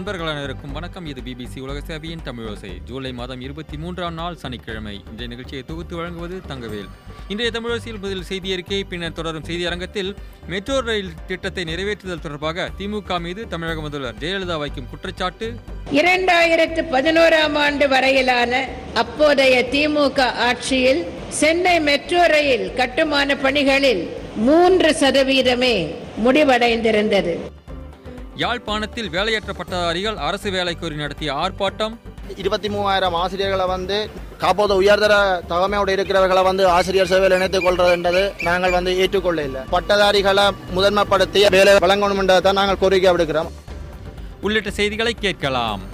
நண்பர்கள் அனைவருக்கும் வணக்கம் இது பிபிசி உலக சேவையின் தமிழோசை ஜூலை மாதம் இருபத்தி மூன்றாம் நாள் சனிக்கிழமை இன்றைய நிகழ்ச்சியை தொகுத்து வழங்குவது தங்கவேல் இன்றைய தமிழோசையில் முதல் செய்தி அறிக்கை பின்னர் தொடரும் செய்தி அரங்கத்தில் மெட்ரோ ரயில் திட்டத்தை நிறைவேற்றுதல் தொடர்பாக திமுக மீது தமிழக முதல்வர் ஜெயலலிதா வைக்கும் குற்றச்சாட்டு இரண்டாயிரத்து பதினோராம் ஆண்டு வரையிலான அப்போதைய திமுக ஆட்சியில் சென்னை மெட்ரோ ரயில் கட்டுமான பணிகளில் மூன்று சதவீதமே முடிவடைந்திருந்தது யாழ்ப்பாணத்தில் வேலையற்ற பட்டதாரிகள் அரசு வேலை கோரி நடத்திய ஆர்ப்பாட்டம் இருபத்தி மூவாயிரம் ஆசிரியர்களை வந்து காப்போது உயர்தர தகமையோடு இருக்கிறவர்களை வந்து ஆசிரியர் சேவையில் இணைத்துக் கொள்றதுன்றது நாங்கள் வந்து ஏற்றுக்கொள்ள இல்லை பட்டதாரிகளை முதன்மைப்படுத்தி வேலை வழங்கணும் என்றதை நாங்கள் கோரிக்கை விடுக்கிறோம் உள்ளிட்ட செய்திகளை கேட்கலாம்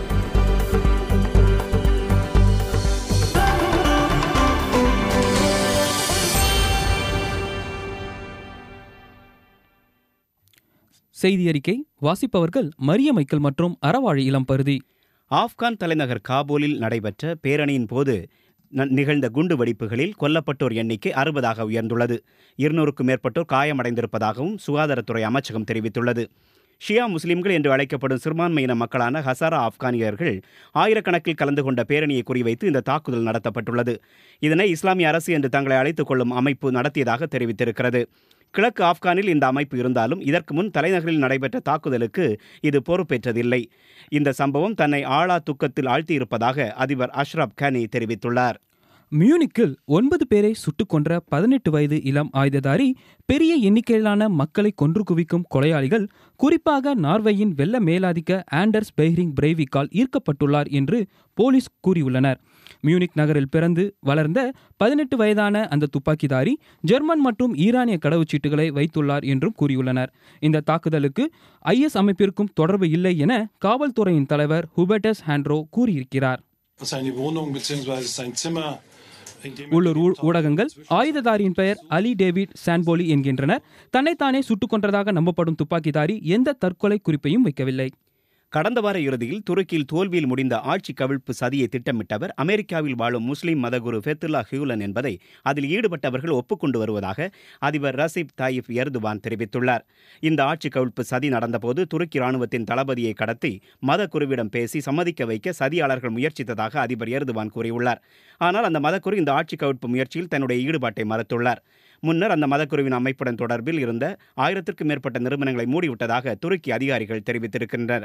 செய்தி அறிக்கை வாசிப்பவர்கள் மரிய மைக்கேல் மற்றும் அறவாழி இளம்பருதி ஆப்கான் தலைநகர் காபூலில் நடைபெற்ற பேரணியின் போது ந- நிகழ்ந்த குண்டு வெடிப்புகளில் கொல்லப்பட்டோர் எண்ணிக்கை அறுபதாக உயர்ந்துள்ளது இருநூறுக்கும் மேற்பட்டோர் காயமடைந்திருப்பதாகவும் சுகாதாரத்துறை அமைச்சகம் தெரிவித்துள்ளது ஷியா முஸ்லிம்கள் என்று அழைக்கப்படும் சிறுபான்மையின மக்களான ஹசாரா ஆப்கானியர்கள் ஆயிரக்கணக்கில் கலந்து கொண்ட பேரணியை குறிவைத்து இந்த தாக்குதல் நடத்தப்பட்டுள்ளது இதனை இஸ்லாமிய அரசு என்று தங்களை அழைத்துக் கொள்ளும் அமைப்பு நடத்தியதாக தெரிவித்திருக்கிறது கிழக்கு ஆப்கானில் இந்த அமைப்பு இருந்தாலும் இதற்கு முன் தலைநகரில் நடைபெற்ற தாக்குதலுக்கு இது பொறுப்பேற்றதில்லை இந்த சம்பவம் தன்னை ஆழா துக்கத்தில் ஆழ்த்தியிருப்பதாக அதிபர் அஷ்ரப் கனி தெரிவித்துள்ளார் மியூனிக்கில் ஒன்பது பேரை சுட்டுக் கொன்ற பதினெட்டு வயது இளம் ஆயுததாரி பெரிய எண்ணிக்கையிலான மக்களை கொன்று குவிக்கும் கொலையாளிகள் குறிப்பாக நார்வேயின் வெள்ள மேலாதிக்க ஆண்டர்ஸ் பெய்ரிங் பிரெய்விக்கால் ஈர்க்கப்பட்டுள்ளார் என்று போலீஸ் கூறியுள்ளனர் மியூனிக் நகரில் பிறந்து வளர்ந்த பதினெட்டு வயதான அந்த துப்பாக்கிதாரி ஜெர்மன் மற்றும் ஈரானிய கடவுச்சீட்டுகளை வைத்துள்ளார் என்றும் கூறியுள்ளனர் இந்த தாக்குதலுக்கு ஐஎஸ் அமைப்பிற்கும் தொடர்பு இல்லை என காவல்துறையின் தலைவர் ஹுபர்டஸ் ஹாண்ட்ரோ கூறியிருக்கிறார் seine Wohnung bzw. sein Zimmer. in dem er உள்ளூர் ஊ- gelebt hat. ஊடகங்கள் ஆயுததாரியின் பெயர் அலி டேவிட் சான்போலி என்கின்றனர் தன்னைத்தானே சுட்டுக் கொன்றதாக நம்பப்படும் துப்பாக்கிதாரி எந்த தற்கொலை குறிப்பையும் வைக்கவில்லை கடந்த வார இறுதியில் துருக்கியில் தோல்வியில் முடிந்த ஆட்சி கவிழ்ப்பு சதியை திட்டமிட்டவர் அமெரிக்காவில் வாழும் முஸ்லிம் மதகுரு ஃபெத்துல்லா ஹியூலன் என்பதை அதில் ஈடுபட்டவர்கள் ஒப்புக்கொண்டு வருவதாக அதிபர் ரசீப் தாயிப் எர்துவான் தெரிவித்துள்ளார் இந்த ஆட்சி கவிழ்ப்பு சதி நடந்தபோது துருக்கி ராணுவத்தின் தளபதியை கடத்தி மதகுருவிடம் பேசி சம்மதிக்க வைக்க சதியாளர்கள் முயற்சித்ததாக அதிபர் எர்துவான் கூறியுள்ளார் ஆனால் அந்த மதக்குரு இந்த ஆட்சி கவிழ்ப்பு முயற்சியில் தன்னுடைய ஈடுபாட்டை மறுத்துள்ளார் முன்னர் அந்த மதக்குருவின் அமைப்புடன் தொடர்பில் இருந்த ஆயிரத்திற்கும் மேற்பட்ட நிறுவனங்களை மூடிவிட்டதாக துருக்கி அதிகாரிகள் தெரிவித்திருக்கின்றனர்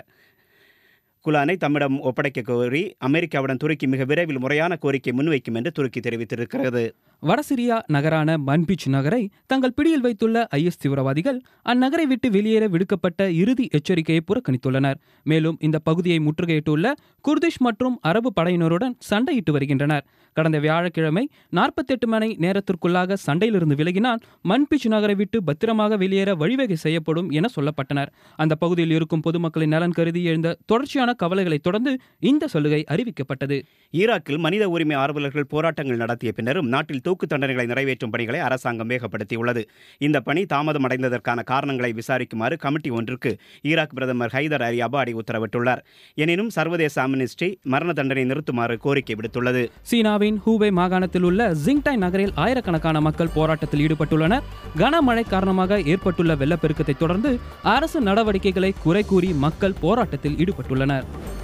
குலானை தம்மிடம் ஒப்படைக்க கோரி அமெரிக்காவுடன் துருக்கி மிக விரைவில் முறையான கோரிக்கை முன்வைக்கும் என்று துருக்கி தெரிவித்திருக்கிறது வடசிரியா நகரான மன்பீச் நகரை தங்கள் பிடியில் வைத்துள்ள ஐஎஸ் தீவிரவாதிகள் அந்நகரை விட்டு வெளியேற விடுக்கப்பட்ட இறுதி எச்சரிக்கையை புறக்கணித்துள்ளனர் மேலும் இந்த பகுதியை முற்றுகையிட்டுள்ள குர்திஷ் மற்றும் அரபு படையினருடன் சண்டையிட்டு வருகின்றனர் கடந்த வியாழக்கிழமை நாற்பத்தெட்டு மணி நேரத்திற்குள்ளாக சண்டையிலிருந்து விலகினால் மன்பீச் நகரை விட்டு பத்திரமாக வெளியேற வழிவகை செய்யப்படும் என சொல்லப்பட்டனர் அந்த பகுதியில் இருக்கும் பொதுமக்களின் நலன் கருதி எழுந்த தொடர்ச்சியான கவலைகளைத் தொடர்ந்து இந்த சலுகை அறிவிக்கப்பட்டது ஈராக்கில் மனித உரிமை ஆர்வலர்கள் போராட்டங்கள் நடத்திய பின்னரும் நாட்டில் தூக்கு தண்டனைகளை நிறைவேற்றும் பணிகளை அரசாங்கம் வேகப்படுத்தியுள்ளது இந்த பணி தாமதமடைந்ததற்கான காரணங்களை விசாரிக்குமாறு கமிட்டி ஒன்றுக்கு ஈராக் பிரதமர் ஹைதர் அலி அபாடி உத்தரவிட்டுள்ளார் எனினும் சர்வதேச அம்னிஸ்டி மரண தண்டனை நிறுத்துமாறு கோரிக்கை விடுத்துள்ளது சீனாவின் ஹூபே மாகாணத்தில் உள்ள ஜிங்டாய் நகரில் ஆயிரக்கணக்கான மக்கள் போராட்டத்தில் ஈடுபட்டுள்ளனர் கனமழை காரணமாக ஏற்பட்டுள்ள வெள்ளப்பெருக்கத்தை தொடர்ந்து அரசு நடவடிக்கைகளை குறை கூறி மக்கள் போராட்டத்தில் ஈடுபட்டுள்ளனர்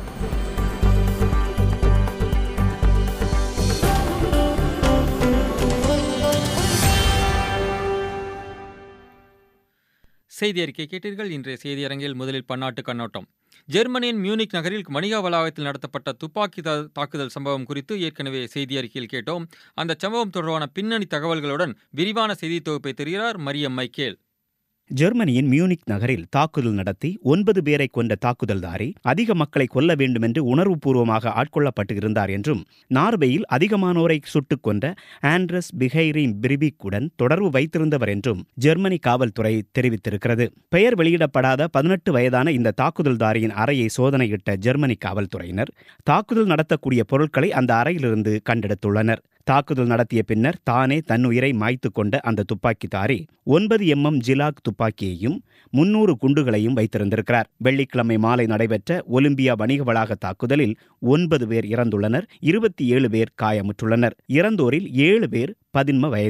செய்தி அறிக்கை கேட்டீர்கள் இன்றைய செய்தி அரங்கில் முதலில் பன்னாட்டு கண்ணோட்டம் ஜெர்மனியின் மியூனிக் நகரில் வணிக வளாகத்தில் நடத்தப்பட்ட துப்பாக்கி தா- தாக்குதல் சம்பவம் குறித்து ஏற்கனவே செய்தி அறிக்கையில் கேட்டோம் அந்த சம்பவம் தொடர்பான பின்னணி தகவல்களுடன் விரிவான செய்தி தொகுப்பை தெரிகிறார் மரியம் மைக்கேல் ஜெர்மனியின் மியூனிக் நகரில் தாக்குதல் நடத்தி ஒன்பது பேரை கொண்ட தாக்குதல்தாரி அதிக மக்களை கொல்ல வேண்டும் என்று உணர்வுபூர்வமாக ஆட்கொள்ளப்பட்டு இருந்தார் என்றும் நார்வேயில் அதிகமானோரை சுட்டுக் கொண்ட ஆண்ட்ரஸ் பிஹைரின் பிரிபிக்குடன் தொடர்பு வைத்திருந்தவர் என்றும் ஜெர்மனி காவல்துறை தெரிவித்திருக்கிறது பெயர் வெளியிடப்படாத பதினெட்டு வயதான இந்த தாக்குதல்தாரியின் அறையை சோதனையிட்ட ஜெர்மனி காவல்துறையினர் தாக்குதல் நடத்தக்கூடிய பொருட்களை அந்த அறையிலிருந்து கண்டெடுத்துள்ளனர் தாக்குதல் நடத்திய பின்னர் தானே தன்னுயிரை மாய்த்து கொண்ட அந்த துப்பாக்கிதாரி ஒன்பது எம்எம் ஜிலாக் துப்பாக்கியையும் முன்னூறு குண்டுகளையும் வைத்திருந்திருக்கிறார் வெள்ளிக்கிழமை மாலை நடைபெற்ற ஒலிம்பியா வணிக வளாக தாக்குதலில் ஒன்பது பேர் இறந்துள்ளனர் இருபத்தி ஏழு பேர் காயமுற்றுள்ளனர் இறந்தோரில் ஏழு பேர் பதின்ம வயதினர்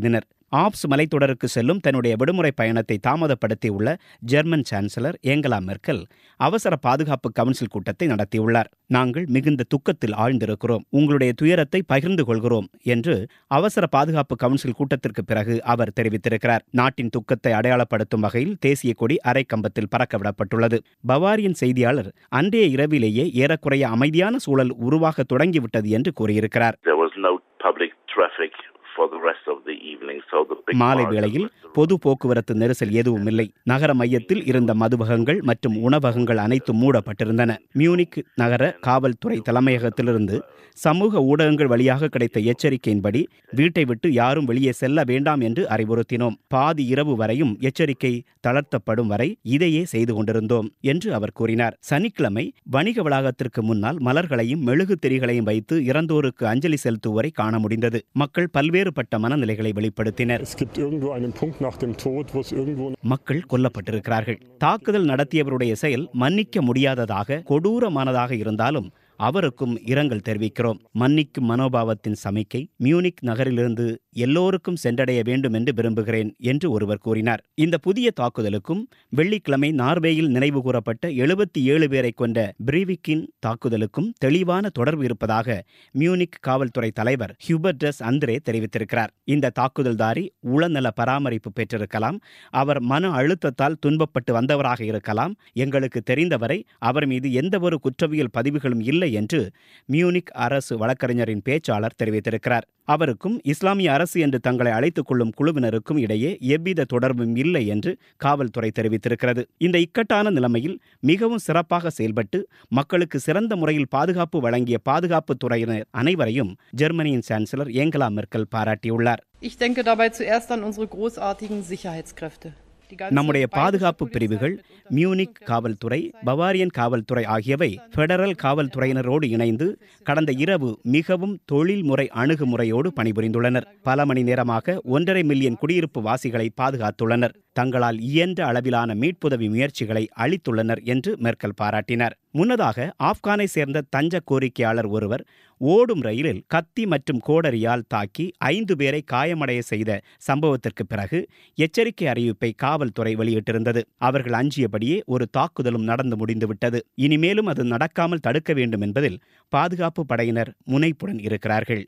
ஆப்ஸ் மலைத்தொடருக்கு செல்லும் தன்னுடைய விடுமுறை பயணத்தை தாமதப்படுத்தியுள்ள ஜெர்மன் சான்சலர் ஏங்கலா மெர்க்கல் அவசர பாதுகாப்பு கவுன்சில் கூட்டத்தை நடத்தியுள்ளார் நாங்கள் மிகுந்த துக்கத்தில் ஆழ்ந்திருக்கிறோம் உங்களுடைய துயரத்தை பகிர்ந்து கொள்கிறோம் என்று அவசர பாதுகாப்பு கவுன்சில் கூட்டத்திற்கு பிறகு அவர் தெரிவித்திருக்கிறார் நாட்டின் துக்கத்தை அடையாளப்படுத்தும் வகையில் தேசிய கொடி அரை கம்பத்தில் பறக்கவிடப்பட்டுள்ளது பவாரியன் செய்தியாளர் அன்றைய இரவிலேயே ஏறக்குறைய அமைதியான சூழல் உருவாக தொடங்கிவிட்டது என்று கூறியிருக்கிறார் There was no public traffic for the rest of the evening, so the big மாலை bars and வேளையில் restaurants- பொது போக்குவரத்து நெரிசல் எதுவும் இல்லை நகர மையத்தில் இருந்த மதுவகங்கள் மற்றும் உணவகங்கள் அனைத்தும் மூடப்பட்டிருந்தன மியூனிக் நகர காவல்துறை தலைமையகத்திலிருந்து சமூக ஊடகங்கள் வழியாக கிடைத்த எச்சரிக்கையின்படி வீட்டை விட்டு யாரும் வெளியே செல்ல வேண்டாம் என்று அறிவுறுத்தினோம் பாதி இரவு வரையும் எச்சரிக்கை தளர்த்தப்படும் வரை இதையே செய்து கொண்டிருந்தோம் என்று அவர் கூறினார் சனிக்கிழமை வணிக வளாகத்திற்கு முன்னால் மலர்களையும் மெழுகு திரிகளையும் வைத்து இறந்தோருக்கு அஞ்சலி செலுத்துவரை காண முடிந்தது மக்கள் பல்வேறுபட்ட மனநிலைகளை வெளிப்படுத்தினர் Es gibt irgendwo einen Punkt nach dem Tod, wo es irgendwo மக்கள் கொல்லப்பட்டிருக்கிறார்கள் தாக்குதல் நடத்தியவருடைய செயல் மன்னிக்க முடியாததாக கொடூரமானதாக இருந்தாலும் அவருக்கும் இரங்கல் தெரிவிக்கிறோம் மன்னிக்கும் மனோபாவத்தின் சமிக்கை மியூனிக் நகரிலிருந்து எல்லோருக்கும் சென்றடைய வேண்டும் என்று விரும்புகிறேன் என்று ஒருவர் கூறினார் இந்த புதிய தாக்குதலுக்கும் வெள்ளிக்கிழமை நார்வேயில் நினைவு கூறப்பட்ட எழுபத்தி ஏழு பேரை கொண்ட பிரீவிக்கின் தாக்குதலுக்கும் தெளிவான தொடர்பு இருப்பதாக மியூனிக் காவல்துறை தலைவர் ஹியூபர்டஸ் அந்திரே தெரிவித்திருக்கிறார் இந்த தாக்குதல்தாரி உளநல பராமரிப்பு பெற்றிருக்கலாம் அவர் மன அழுத்தத்தால் துன்பப்பட்டு வந்தவராக இருக்கலாம் எங்களுக்கு தெரிந்தவரை அவர் மீது எந்தவொரு குற்றவியல் பதிவுகளும் இல்லை என்று மியூனிக் அரசு வழக்கறிஞரின் பேச்சாளர் தெரிவித்திருக்கிறார் அவருக்கும் இஸ்லாமிய அரசு என்று தங்களை அழைத்துக் கொள்ளும் குழுவினருக்கும் இடையே எவ்வித தொடர்பும் இல்லை என்று காவல்துறை தெரிவித்திருக்கிறது இந்த இக்கட்டான நிலைமையில் மிகவும் சிறப்பாக செயல்பட்டு மக்களுக்கு சிறந்த முறையில் பாதுகாப்பு வழங்கிய பாதுகாப்புத் துறையினர் அனைவரையும் ஜெர்மனியின் சான்சலர் ஏங்கலா மெர்க்கல் பாராட்டியுள்ளார் Ich denke dabei zuerst an unsere großartigen Sicherheitskräfte. Die ganze நம்முடைய bayerische பாதுகாப்பு Polizei பிரிவுகள் mit unserer மியூனிக் காவல்துறை பவாரியன் காவல்துறை ஆகியவை ஃபெடரல் காவல்துறையினரோடு இணைந்து கடந்த இரவு மிகவும் தொழில்முறை அணுகுமுறையோடு பணிபுரிந்துள்ளனர் பல மணி நேரமாக ஒன்றரை மில்லியன் குடியிருப்பு வாசிகளை பாதுகாத்துள்ளனர் தங்களால் இயன்ற அளவிலான மீட்புதவி முயற்சிகளை அளித்துள்ளனர் என்று மெர்க்கல் பாராட்டினார் முன்னதாக ஆப்கானை சேர்ந்த தஞ்ச கோரிக்கையாளர் ஒருவர் ஓடும் ரயிலில் கத்தி மற்றும் கோடரியால் தாக்கி ஐந்து பேரை காயமடைய செய்த சம்பவத்திற்கு பிறகு எச்சரிக்கை அறிவிப்பை காவல்துறை வெளியிட்டிருந்தது அவர்கள் அஞ்சியபடியே ஒரு தாக்குதலும் நடந்து முடிந்துவிட்டது இனிமேலும் அது நடக்காமல் தடுக்க வேண்டும் என்பதில் பாதுகாப்பு படையினர் முனைப்புடன் இருக்கிறார்கள்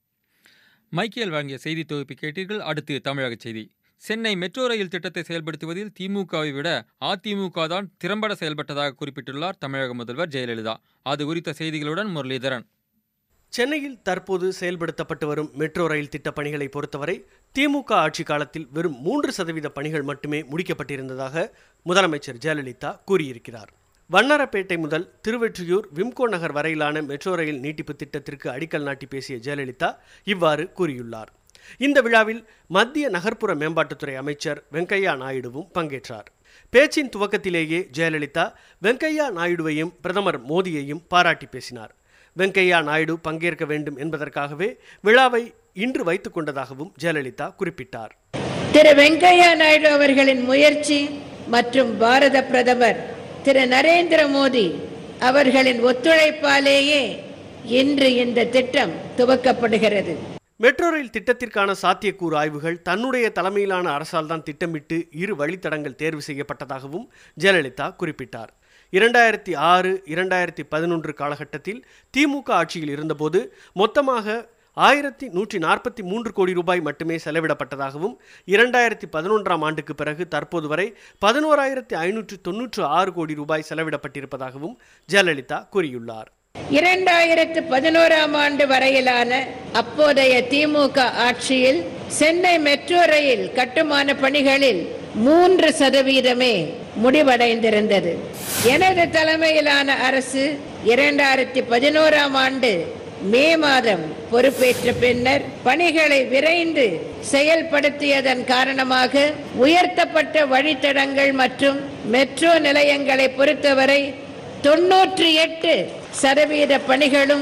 மைக்கேல் வழங்கிய செய்தி தொகுப்பை கேட்டீர்கள் அடுத்து தமிழக செய்தி சென்னை மெட்ரோ ரயில் திட்டத்தை செயல்படுத்துவதில் திமுகவை விட அதிமுக தான் திறம்பட செயல்பட்டதாக குறிப்பிட்டுள்ளார் தமிழக முதல்வர் ஜெயலலிதா அது குறித்த செய்திகளுடன் முரளிதரன் சென்னையில் தற்போது செயல்படுத்தப்பட்டு வரும் மெட்ரோ ரயில் திட்ட பணிகளை பொறுத்தவரை திமுக ஆட்சி காலத்தில் வெறும் மூன்று சதவீத பணிகள் மட்டுமே முடிக்கப்பட்டிருந்ததாக முதலமைச்சர் ஜெயலலிதா கூறியிருக்கிறார் வண்ணாரப்பேட்டை முதல் திருவெற்றியூர் விம்கோ நகர் வரையிலான மெட்ரோ ரயில் நீட்டிப்பு திட்டத்திற்கு அடிக்கல் நாட்டி பேசிய ஜெயலலிதா இவ்வாறு கூறியுள்ளார் இந்த விழாவில் மத்திய நகர்ப்புற மேம்பாட்டுத்துறை அமைச்சர் வெங்கையா நாயுடுவும் பங்கேற்றார் பேச்சின் துவக்கத்திலேயே ஜெயலலிதா வெங்கையா நாயுடுவையும் பிரதமர் மோடியையும் பாராட்டி பேசினார் வெங்கையா நாயுடு பங்கேற்க வேண்டும் என்பதற்காகவே விழாவை இன்று வைத்துக் கொண்டதாகவும் ஜெயலலிதா குறிப்பிட்டார் திரு வெங்கையா நாயுடு அவர்களின் முயற்சி மற்றும் பாரத பிரதமர் திரு நரேந்திர மோடி அவர்களின் ஒத்துழைப்பாலேயே இன்று இந்த திட்டம் துவக்கப்படுகிறது மெட்ரோ ரயில் திட்டத்திற்கான சாத்தியக்கூறு ஆய்வுகள் தன்னுடைய தலைமையிலான அரசால் தான் திட்டமிட்டு இரு வழித்தடங்கள் தேர்வு செய்யப்பட்டதாகவும் ஜெயலலிதா குறிப்பிட்டார் இரண்டாயிரத்தி ஆறு இரண்டாயிரத்தி பதினொன்று காலகட்டத்தில் திமுக ஆட்சியில் இருந்தபோது மொத்தமாக ஆயிரத்தி நூற்றி நாற்பத்தி மூன்று கோடி ரூபாய் மட்டுமே செலவிடப்பட்டதாகவும் இரண்டாயிரத்தி பதினொன்றாம் ஆண்டுக்கு பிறகு தற்போது வரை பதினோராயிரத்தி ஐநூற்று தொன்னூற்று ஆறு கோடி ரூபாய் செலவிடப்பட்டிருப்பதாகவும் ஜெயலலிதா கூறியுள்ளார் இரண்டாயிரத்து பதினோராம் ஆண்டு வரையிலான அப்போதைய திமுக ஆட்சியில் சென்னை மெட்ரோ ரயில் கட்டுமான பணிகளில் மூன்று சதவீதமே முடிவடைந்திருந்தது எனது தலைமையிலான அரசு இரண்டாயிரத்தி பதினோராம் ஆண்டு மே மாதம் பொறுப்பேற்ற பின்னர் பணிகளை விரைந்து செயல்படுத்தியதன் காரணமாக உயர்த்தப்பட்ட வழித்தடங்கள் மற்றும் மெட்ரோ நிலையங்களை பொறுத்தவரை தொன்னூற்றி எட்டு சதவீத பணிகளும்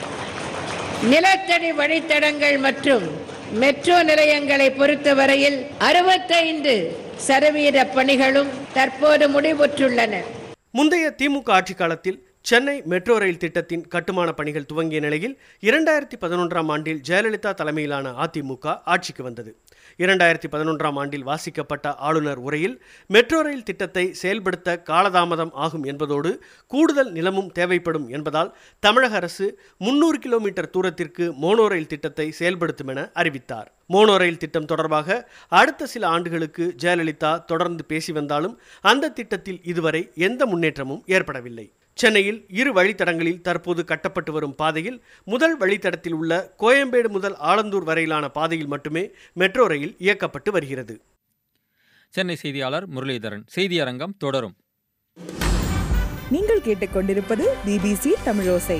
நிலத்தடி வழித்தடங்கள் மற்றும் மெட்ரோ நிலையங்களை பொறுத்தவரையில் அறுபத்தைந்து சதவீத பணிகளும் தற்போது முடிவுற்றுள்ளன முந்தைய திமுக ஆட்சி காலத்தில் சென்னை மெட்ரோ ரயில் திட்டத்தின் கட்டுமான பணிகள் துவங்கிய நிலையில் இரண்டாயிரத்தி பதினொன்றாம் ஆண்டில் ஜெயலலிதா தலைமையிலான அதிமுக ஆட்சிக்கு வந்தது இரண்டாயிரத்தி பதினொன்றாம் ஆண்டில் வாசிக்கப்பட்ட ஆளுநர் உரையில் மெட்ரோ ரயில் திட்டத்தை செயல்படுத்த காலதாமதம் ஆகும் என்பதோடு கூடுதல் நிலமும் தேவைப்படும் என்பதால் தமிழக அரசு முன்னூறு கிலோமீட்டர் தூரத்திற்கு மோனோ ரயில் திட்டத்தை செயல்படுத்தும் என அறிவித்தார் மோனோ ரயில் திட்டம் தொடர்பாக அடுத்த சில ஆண்டுகளுக்கு ஜெயலலிதா தொடர்ந்து பேசி வந்தாலும் அந்த திட்டத்தில் இதுவரை எந்த முன்னேற்றமும் ஏற்படவில்லை சென்னையில் இரு வழித்தடங்களில் தற்போது கட்டப்பட்டு வரும் பாதையில் முதல் வழித்தடத்தில் உள்ள கோயம்பேடு முதல் ஆலந்தூர் வரையிலான பாதையில் மட்டுமே மெட்ரோ ரயில் இயக்கப்பட்டு வருகிறது சென்னை செய்தியாளர் முரளிதரன் செய்தியரங்கம் தொடரும் நீங்கள் கேட்டுக்கொண்டிருப்பது பிபிசி தமிழோசை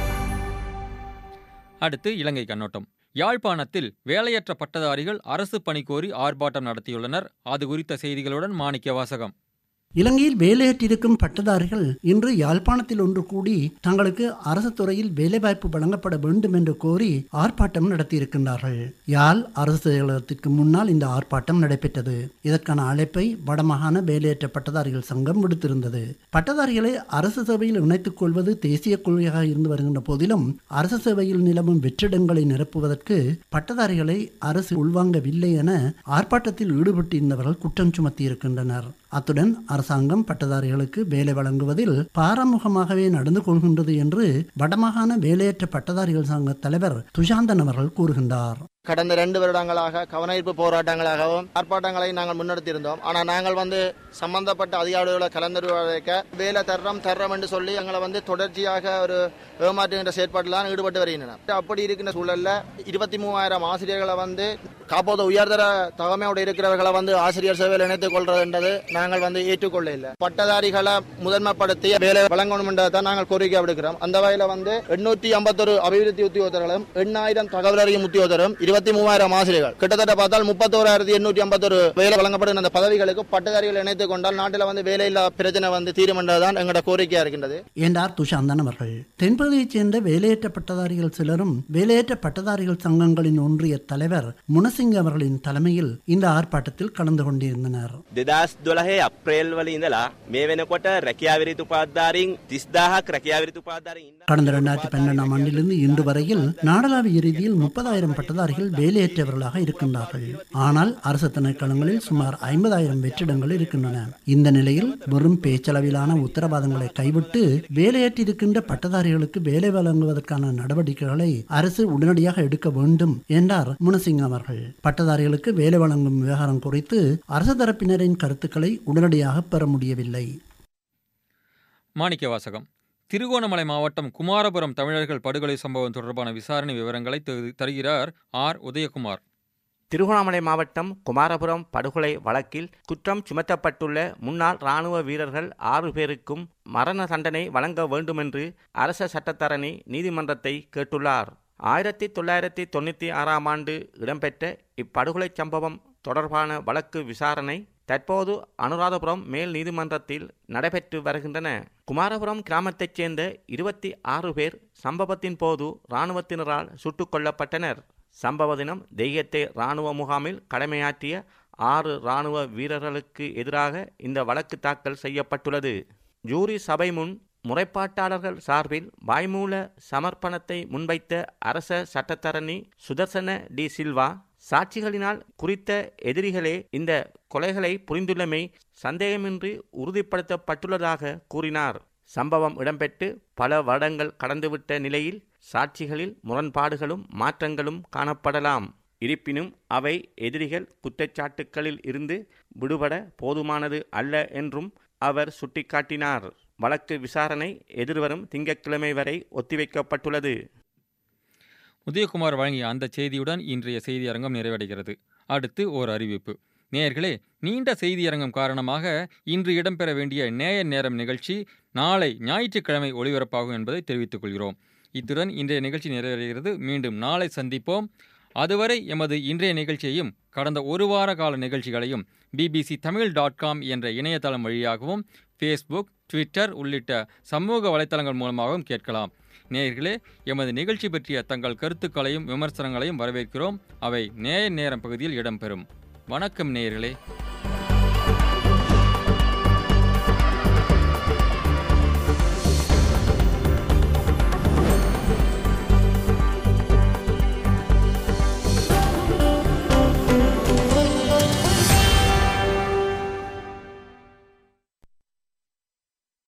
அடுத்து இலங்கை கண்ணோட்டம் யாழ்ப்பாணத்தில் வேலையற்ற பட்டதாரிகள் அரசு பணி கோரி ஆர்ப்பாட்டம் நடத்தியுள்ளனர் அது குறித்த செய்திகளுடன் மாணிக்க வாசகம் இலங்கையில் வேலையற்றிருக்கும் பட்டதாரிகள் இன்று யாழ்ப்பாணத்தில் ஒன்று கூடி தங்களுக்கு அரசு துறையில் வேலைவாய்ப்பு வழங்கப்பட வேண்டும் என்று கோரி ஆர்ப்பாட்டம் நடத்தியிருக்கின்றார்கள் யாழ் அரசு செயலகத்திற்கு முன்னால் இந்த ஆர்ப்பாட்டம் நடைபெற்றது இதற்கான அழைப்பை வடமாகாண வேலையற்ற பட்டதாரிகள் சங்கம் விடுத்திருந்தது பட்டதாரிகளை அரசு சேவையில் இணைத்துக் கொள்வது தேசிய கொள்கையாக இருந்து வருகின்ற போதிலும் அரசு சேவையில் நிலவும் வெற்றிடங்களை நிரப்புவதற்கு பட்டதாரிகளை அரசு உள்வாங்கவில்லை என ஆர்ப்பாட்டத்தில் ஈடுபட்டிருந்தவர்கள் குற்றம் சுமத்தியிருக்கின்றனர் அத்துடன் அரசாங்கம் பட்டதாரிகளுக்கு வேலை வழங்குவதில் பாரமுகமாகவே நடந்து கொள்கின்றது என்று வடமாகாண வேலையற்ற பட்டதாரிகள் சங்க தலைவர் துஷாந்தன் அவர்கள் கூறுகின்றார் கடந்த ரெண்டு வருடங்களாக கவனஈர்ப்பு போராட்டங்களாகவும் ஆர்ப்பாட்டங்களை நாங்கள் முன்னெடுத்திருந்தோம் ஆனால் நாங்கள் வந்து சம்பந்தப்பட்ட அதிகாரிகளை கலந்துரைக்க வேலை தர்றோம் தர்றோம் என்று சொல்லி எங்களை வந்து தொடர்ச்சியாக ஒரு ஏமாற்றுகின்ற செயற்பாட்டில் தான் ஈடுபட்டு வருகின்றனர் அப்படி இருக்கின்ற சூழல்ல இருபத்தி மூவாயிரம் ஆசிரியர்களை வந்து காப்போது உயர்தர தகமையோடு இருக்கிறவர்களை வந்து ஆசிரியர் சேவையில் இணைத்துக் கொள்றதுன்றது நாங்கள் வந்து ஏற்றுக்கொள்ள இல்லை பட்டதாரிகளை முதன்மைப்படுத்தி வேலை வழங்கணும் என்றதான் நாங்கள் கோரிக்கை விடுக்கிறோம் அந்த வகையில் வந்து எண்ணூற்றி ஐம்பத்தொரு அபிவிருத்தி உத்தியோகத்தர்களும் எண்ணாயிரம் தகவல் அறியும் உத்தியோகத்தரும் இருபத்தி மூவாயிரம் ஆசிரியர்கள் கிட்டத்தட்ட பார்த்தால் முப்பத்தோராயிரத்தி எண்ணூற்றி ஐம்பத்தொரு வேலை வழங்கப்படும் அந்த பதவிகளுக்கு பட்டதாரிகள் இணைத்துக் கொண்டால் நாட்டில் வந்து வேலையில்லா பிரச்சனை வந்து தீரும் என்றதுதான் எங்களோட கோரிக்கையா இருக்கின்றது என்றார் துஷாந்தன் அவர்கள் தென்பகுதியைச் சேர்ந்த வேலையற்ற பட்டதாரிகள் சிலரும் வேலையற்ற பட்டதாரிகள் சங்கங்களின் ஒன்றிய தலைவர் முனசிங் அவர்களின் தலைமையில் இந்த ஆர்ப்பாட்டத்தில் கலந்து கொண்டிருந்தனர் දෙදස් දොළහේ අප්‍රේල් වල ඉඳලා මේ වෙනකොට රැකියාවිරිතු පාද්දාරින් තිස්දාහක් රැකියාවිරිතු පාදාරින් கடந்த இரண்டாயிரத்தி பன்னெண்டாம் ஆண்டிலிருந்து இன்று வரையில் நாடளாவிய ரீதியில் முப்பதாயிரம் பட்டதாரிகள் வேலையற்றவர்களாக இருக்கின்றார்கள் ஆனால் அரசு திணைக்களங்களில் சுமார் ஐம்பதாயிரம் வெற்றிடங்கள் இருக்கின்றன இந்த நிலையில் வெறும் பேச்சளவிலான உத்தரவாதங்களை கைவிட்டு வேலையற்றிருக்கின்ற பட்டதாரிகளுக்கு வேலை வழங்குவதற்கான நடவடிக்கைகளை அரசு உடனடியாக எடுக்க வேண்டும் என்றார் முனசிங் அவர்கள் பட்டதாரிகளுக்கு வேலை வழங்கும் விவகாரம் குறித்து அரசு தரப்பினரின் கருத்துக்களை உடனடியாக பெற முடியவில்லை மாணிக்க வாசகம் திருகோணமலை மாவட்டம் குமாரபுரம் தமிழர்கள் படுகொலை சம்பவம் தொடர்பான விசாரணை விவரங்களை தரு- தருகிறார் ஆர் உதயகுமார் திருகோணமலை மாவட்டம் குமாரபுரம் படுகொலை வழக்கில் குற்றம் சுமத்தப்பட்டுள்ள முன்னாள் இராணுவ வீரர்கள் ஆறு பேருக்கும் மரண தண்டனை வழங்க வேண்டுமென்று அரச சட்டத்தரணி நீதிமன்றத்தை கேட்டுள்ளார் ஆயிரத்தி தொள்ளாயிரத்தி தொண்ணூற்றி ஆறாம் ஆண்டு இடம்பெற்ற இப்படுகொலை சம்பவம் தொடர்பான வழக்கு விசாரணை தற்போது அனுராதபுரம் மேல் நீதிமன்றத்தில் நடைபெற்று வருகின்றன குமாரபுரம் கிராமத்தைச் சேர்ந்த இருபத்தி ஆறு பேர் சம்பவத்தின் போது இராணுவத்தினரால் சுட்டுக் கொல்லப்பட்டனர் சம்பவ தினம் தெய்யத்தை இராணுவ முகாமில் கடமையாற்றிய ஆறு இராணுவ வீரர்களுக்கு எதிராக இந்த வழக்கு தாக்கல் செய்யப்பட்டுள்ளது ஜூரி சபை முன் முறைப்பாட்டாளர்கள் சார்பில் வாய்மூல சமர்ப்பணத்தை முன்வைத்த அரச சட்டத்தரணி சுதர்சன டி சில்வா சாட்சிகளினால் குறித்த எதிரிகளே இந்த கொலைகளை புரிந்துள்ளமை சந்தேகமின்றி உறுதிப்படுத்தப்பட்டுள்ளதாக கூறினார் சம்பவம் இடம்பெற்று பல வருடங்கள் கடந்துவிட்ட நிலையில் சாட்சிகளில் முரண்பாடுகளும் மாற்றங்களும் காணப்படலாம் இருப்பினும் அவை எதிரிகள் குற்றச்சாட்டுக்களில் இருந்து விடுபட போதுமானது அல்ல என்றும் அவர் சுட்டிக்காட்டினார் வழக்கு விசாரணை எதிர்வரும் திங்கட்கிழமை வரை ஒத்திவைக்கப்பட்டுள்ளது உதயகுமார் வழங்கிய அந்த செய்தியுடன் இன்றைய செய்தியரங்கம் நிறைவடைகிறது அடுத்து ஓர் அறிவிப்பு நேயர்களே நீண்ட செய்தியரங்கம் காரணமாக இன்று இடம்பெற வேண்டிய நேய நேரம் நிகழ்ச்சி நாளை ஞாயிற்றுக்கிழமை ஒளிபரப்பாகும் என்பதை தெரிவித்துக் கொள்கிறோம் இத்துடன் இன்றைய நிகழ்ச்சி நிறைவடைகிறது மீண்டும் நாளை சந்திப்போம் அதுவரை எமது இன்றைய நிகழ்ச்சியையும் கடந்த ஒரு வார கால நிகழ்ச்சிகளையும் பிபிசி தமிழ் டாட் காம் என்ற இணையதளம் வழியாகவும் ஃபேஸ்புக் ட்விட்டர் உள்ளிட்ட சமூக வலைத்தளங்கள் மூலமாகவும் கேட்கலாம் நேயர்களே எமது நிகழ்ச்சி பற்றிய தங்கள் கருத்துக்களையும் விமர்சனங்களையும் வரவேற்கிறோம் அவை நேய நேரம் பகுதியில் இடம்பெறும் வணக்கம் நேயர்களே